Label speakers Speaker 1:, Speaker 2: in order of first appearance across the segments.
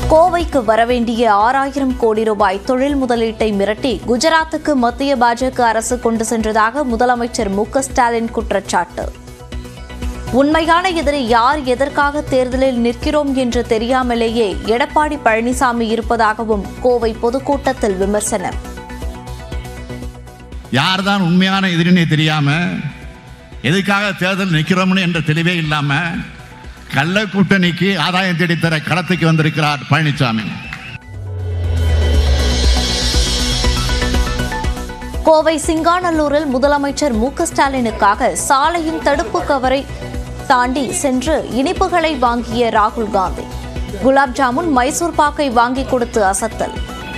Speaker 1: கோவைக்கு வரவேண்டிய ஆறாயிரம் கோடி ரூபாய் தொழில் முதலீட்டை மிரட்டி குஜராத்துக்கு மத்திய பாஜக அரசு கொண்டு சென்றதாக முதலமைச்சர் மு க ஸ்டாலின் குற்றச்சாட்டு உண்மையான எதிரி யார் எதற்காக தேர்தலில் நிற்கிறோம் என்று தெரியாமலேயே எடப்பாடி பழனிசாமி இருப்பதாகவும் கோவை பொதுக்கூட்டத்தில் விமர்சனம்
Speaker 2: யார்தான் உண்மையான எதிரினே தெரியாம எதுக்காக தேர்தல் நிற்கிறோம்னு என்ற தெளிவே இல்லாம கள்ள கூட்டணிக்கு ஆதாயம் தேடித்தர களத்துக்கு வந்திருக்கிறார் பழனிசாமி
Speaker 1: கோவை சிங்காநல்லூரில் முதலமைச்சர் மு க ஸ்டாலினுக்காக சாலையின் தடுப்பு கவரை தாண்டி சென்று இனிப்புகளை வாங்கிய ராகுல் காந்தி குலாப் ஜாமுன் மைசூர் பாக்கை வாங்கி கொடுத்து அசத்தல்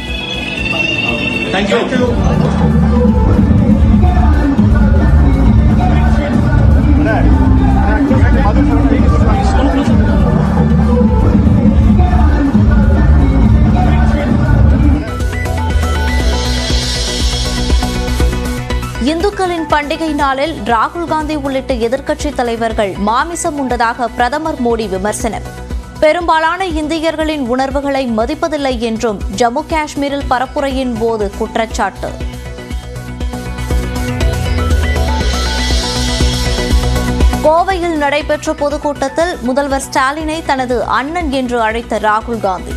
Speaker 1: இந்துக்களின் பண்டிகை நாளில் ராகுல் காந்தி உள்ளிட்ட எதிர்க்கட்சித் தலைவர்கள் மாமிசம் உண்டதாக பிரதமர் மோடி விமர்சனம் பெரும்பாலான இந்தியர்களின் உணர்வுகளை மதிப்பதில்லை என்றும் ஜம்மு காஷ்மீரில் பரப்புரையின் போது குற்றச்சாட்டு கோவையில் நடைபெற்ற பொதுக்கூட்டத்தில் முதல்வர் ஸ்டாலினை தனது அண்ணன் என்று அழைத்த ராகுல் Gandhi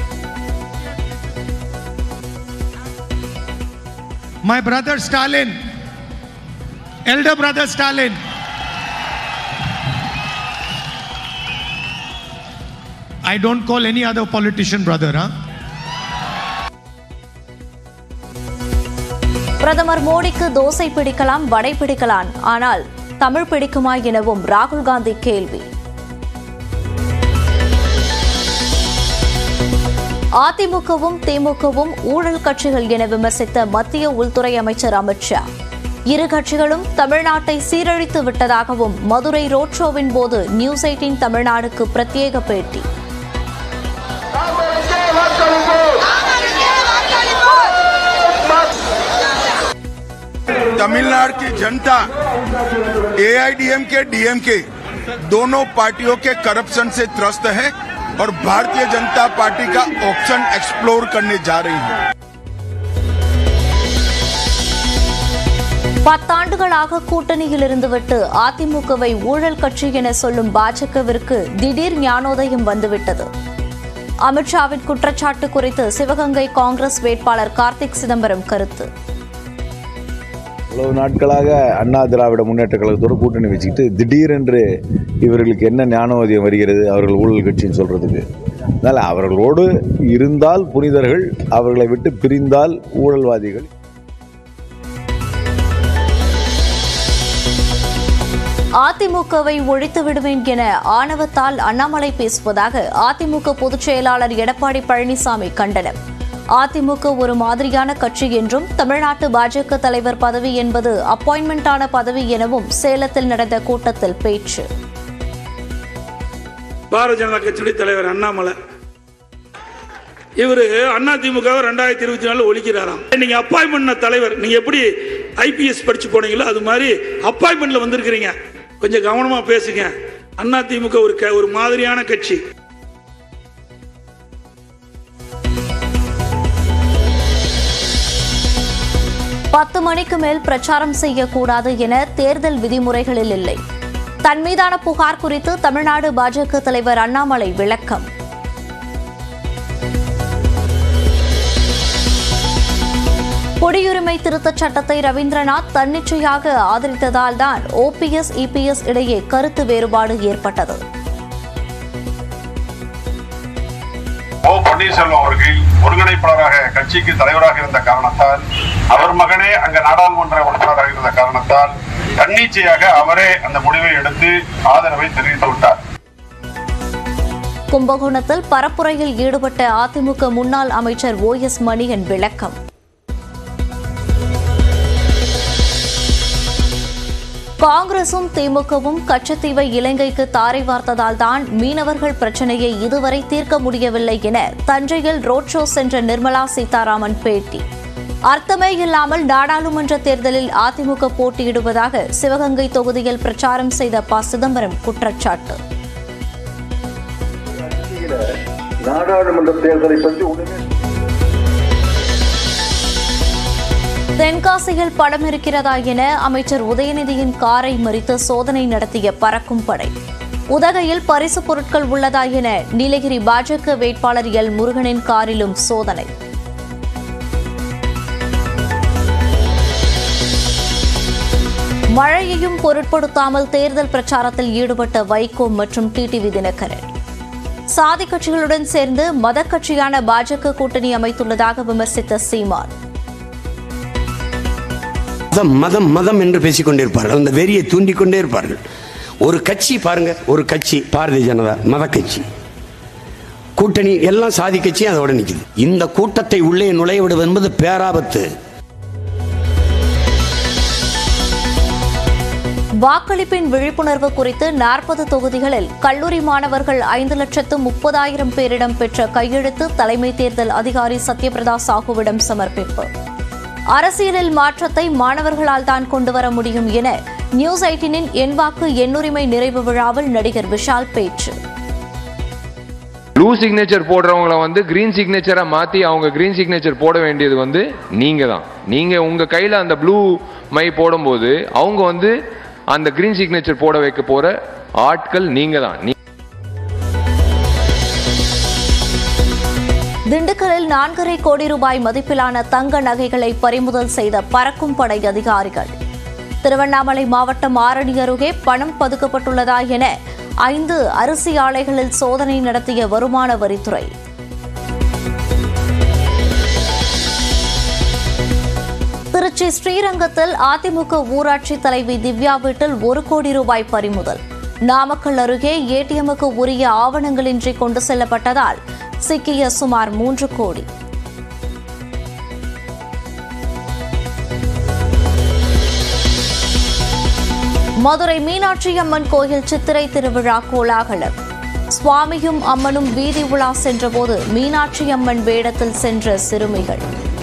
Speaker 3: My brother Stalin, elder brother Stalin. I don't call any other politician brother, huh?
Speaker 1: பிரதமர் மோடிக்கு தோசை பிடிக்கலாம் வடை பிடிக்கலாம் ஆனால் தமிழ் பிடிக்குமா எனவும் ராகுல் காந்தி கேள்வி அதிமுகவும் திமுகவும் ஊழல் கட்சிகள் என விமர்சித்த மத்திய உள்துறை அமைச்சர் அமித்ஷா இரு கட்சிகளும் தமிழ்நாட்டை சீரழித்து விட்டதாகவும் மதுரை ரோட் ஷோவின் போது நியூஸ் எயிட்டின் தமிழ்நாடுக்கு பிரத்யேக பேட்டி
Speaker 4: तमिलनाडु की जनता एआईडीएमके डीएमके दोनों पार्टियों के करप्शन से त्रस्त है और भारतीय जनता पार्टी का ऑप्शन एक्सप्लोर करने जा रही है
Speaker 1: பத்தாண்டுகளாக கூட்டணியில் இருந்துவிட்டு அதிமுகவை ஊழல் கட்சி என சொல்லும் பாஜகவிற்கு திடீர் ஞானோதயம் வந்துவிட்டது அமித்ஷாவின் குற்றச்சாட்டு குறித்து சிவகங்கை காங்கிரஸ் வேட்பாளர் கார்த்திக் சிதம்பரம் கருத்து
Speaker 5: இவ்வளவு நாட்களாக அண்ணா திராவிட முன்னேற்ற கழகத்தோடு கூட்டணி வச்சுக்கிட்டு திடீரென்று இவர்களுக்கு என்ன ஞானோதயம் வருகிறது அவர்கள் ஊழல் கட்சின்னு சொல்றதுக்கு அதனால் அவர்களோடு இருந்தால் புனிதர்கள் அவர்களை விட்டு பிரிந்தால் ஊழல்வாதிகள்
Speaker 1: அதிமுகவை ஒழித்து விடுவேன் என ஆணவத்தால் அண்ணாமலை பேசுவதாக அதிமுக பொதுச் செயலாளர் எடப்பாடி பழனிசாமி கண்டனம் அதிமுக ஒரு மாதிரியான கட்சி என்றும் தமிழ்நாட்டு பாஜக தலைவர் பதவி என்பது அப்பாயின்மெண்டான பதவி எனவும் சேலத்தில் நடந்த கூட்டத்தில் பேச்சு
Speaker 6: பாரதிய ஜனதா கட்சியுடைய தலைவர் அண்ணாமலை இவரு அண்ணா திமுக ரெண்டாயிரத்தி இருபத்தி நாலு ஒழிக்கிறாராம் நீங்க அப்பாயின்மெண்ட் தலைவர் நீங்க எப்படி ஐபிஎஸ் படிச்சு போனீங்களோ அது மாதிரி அப்பாயின்மெண்ட்ல வந்திருக்கிறீங்க கொஞ்சம் கவனமா பேசுங்க அண்ணா திமுக ஒரு க- ஒரு மாதிரியான கட்சி
Speaker 1: பத்து மணிக்கு மேல் பிரச்சாரம் செய்யக்கூடாது என தேர்தல் விதிமுறைகளில் இல்லை தன் மீதான புகார் குறித்து தமிழ்நாடு பாஜக தலைவர் அண்ணாமலை விளக்கம் குடியுரிமை திருத்தச் சட்டத்தை ரவீந்திரநாத் தன்னிச்சையாக ஆதரித்ததால் தான் ஓபிஎஸ் இபிஎஸ் இடையே கருத்து வேறுபாடு ஏற்பட்டது
Speaker 7: ஓ பன்னீர்செல்வம் அவர்கள் ஒருங்கிணைப்பாளராக கட்சிக்கு தலைவராக இருந்த காரணத்தால் அவர் மகனே அங்க நாடாளுமன்ற உறுப்பினராக இருந்த காரணத்தால் தன்னிச்சையாக அவரே அந்த முடிவை எடுத்து ஆதரவை தெரிவித்து விட்டார்
Speaker 1: கும்பகோணத்தில் பரப்புரையில் ஈடுபட்ட அதிமுக முன்னாள் அமைச்சர் ஓ எஸ் மணியன் விளக்கம் காங்கிரசும் திமுகவும் கச்சத்தீவை இலங்கைக்கு தாரை வார்த்ததால் தான் மீனவர்கள் பிரச்சனையை இதுவரை தீர்க்க முடியவில்லை என தஞ்சையில் ரோட் ஷோ சென்ற நிர்மலா சீதாராமன் பேட்டி அர்த்தமே இல்லாமல் நாடாளுமன்ற தேர்தலில் அதிமுக போட்டியிடுவதாக சிவகங்கை தொகுதியில் பிரச்சாரம் செய்த ப சிதம்பரம் குற்றச்சாட்டு
Speaker 8: நாடாளுமன்ற தேர்தலை பற்றி ஒண்ணுமே
Speaker 1: தென்காசியில் படம் இருக்கிறதா என அமைச்சர் உதயநிதியின் காரை மறித்து சோதனை நடத்திய பறக்கும் படை உதகையில் பரிசு பொருட்கள் உள்ளதா என நீலகிரி பாஜக வேட்பாளர் எல் முருகனின் காரிலும் சோதனை மழையையும் பொருட்படுத்தாமல் தேர்தல் பிரச்சாரத்தில் ஈடுபட்ட வைகோ மற்றும் டிடிவி தினகரன் சாதி கட்சிகளுடன் சேர்ந்து மத கட்சியான பாஜக கூட்டணி அமைத்துள்ளதாக விமர்சித்த சீமான்
Speaker 9: மதம் மதம் மதம் என்று பேசிக் கொண்டிருப்பார்கள் அந்த வெறியை தூண்டிக் கொண்டே இருப்பார்கள் ஒரு கட்சி பாருங்க ஒரு கட்சி பாரதிய ஜனதா மத கட்சி கூட்டணி எல்லாம் சாதி கட்சி அதோட நிக்குது இந்த கூட்டத்தை உள்ளே நுழைய விடுவது என்பது பேராபத்து
Speaker 1: வாக்களிப்பின் விழிப்புணர்வு குறித்து நாற்பது தொகுதிகளில் கல்லூரி மாணவர்கள் ஐந்து லட்சத்து முப்பதாயிரம் பேரிடம் பெற்ற கையெழுத்து தலைமை தேர்தல் அதிகாரி சத்யபிரதா சாஹுவிடம் சமர்ப்பிப்பு அரசியலில் மாற்றத்தை மாணவர்களால் தான் கொண்டுவர முடியும் என நியூஸ் எயிட்டினின் என் வாக்கு எண்ணுரிமை நிறைவு விழாவில் நடிகர் விஷால் பேச்சு
Speaker 10: ப்ளூ சிக்னேச்சர் போடுறவங்கள வந்து கிரீன் சிக்னேச்சரா மாத்தி அவங்க கிரீன் சிக்னேச்சர் போட வேண்டியது வந்து நீங்க தான் நீங்க உங்க கையில அந்த ப்ளூ மை போடும்போது அவங்க வந்து அந்த கிரீன் சிக்னேச்சர் போட வைக்க போற ஆட்கள் நீங்க தான் நீ
Speaker 1: திண்டுக்கல்லில் நான்கரை கோடி ரூபாய் மதிப்பிலான தங்க நகைகளை பறிமுதல் செய்த பறக்கும் படை அதிகாரிகள் திருவண்ணாமலை மாவட்டம் ஆரணி அருகே பணம் பதுக்கப்பட்டுள்ளதா என ஐந்து அரிசி ஆலைகளில் சோதனை நடத்திய வருமான வரித்துறை திருச்சி ஸ்ரீரங்கத்தில் அதிமுக ஊராட்சி தலைவி திவ்யா வீட்டில் ஒரு கோடி ரூபாய் பறிமுதல் நாமக்கல் அருகே ஏடிஎம்முக்கு உரிய ஆவணங்களின்றி கொண்டு செல்லப்பட்டதால் சிக்கிய சுமார் மூன்று கோடி மதுரை மீனாட்சி அம்மன் கோயில் சித்திரை திருவிழா கோலாகலம் சுவாமியும் அம்மனும் வீதி உலா சென்றபோது மீனாட்சி அம்மன் வேடத்தில் சென்ற சிறுமிகள்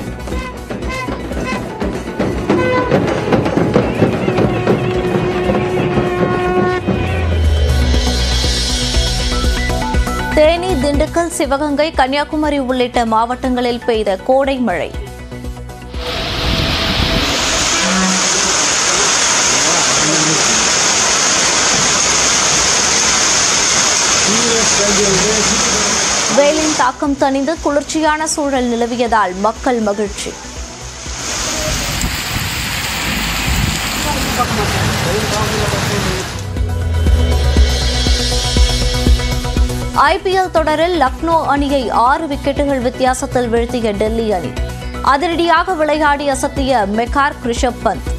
Speaker 1: தேனி திண்டுக்கல் சிவகங்கை கன்னியாகுமரி உள்ளிட்ட மாவட்டங்களில் பெய்த கோடை மழை வெயிலின் தாக்கம் தணிந்து குளிர்ச்சியான சூழல் நிலவியதால் மக்கள் மகிழ்ச்சி ஐபிஎல் தொடரில் லக்னோ அணியை ஆறு விக்கெட்டுகள் வித்தியாசத்தில் வீழ்த்திய டெல்லி அணி அதிரடியாக விளையாடி அசத்திய மெக்கார் ரிஷப் பந்த்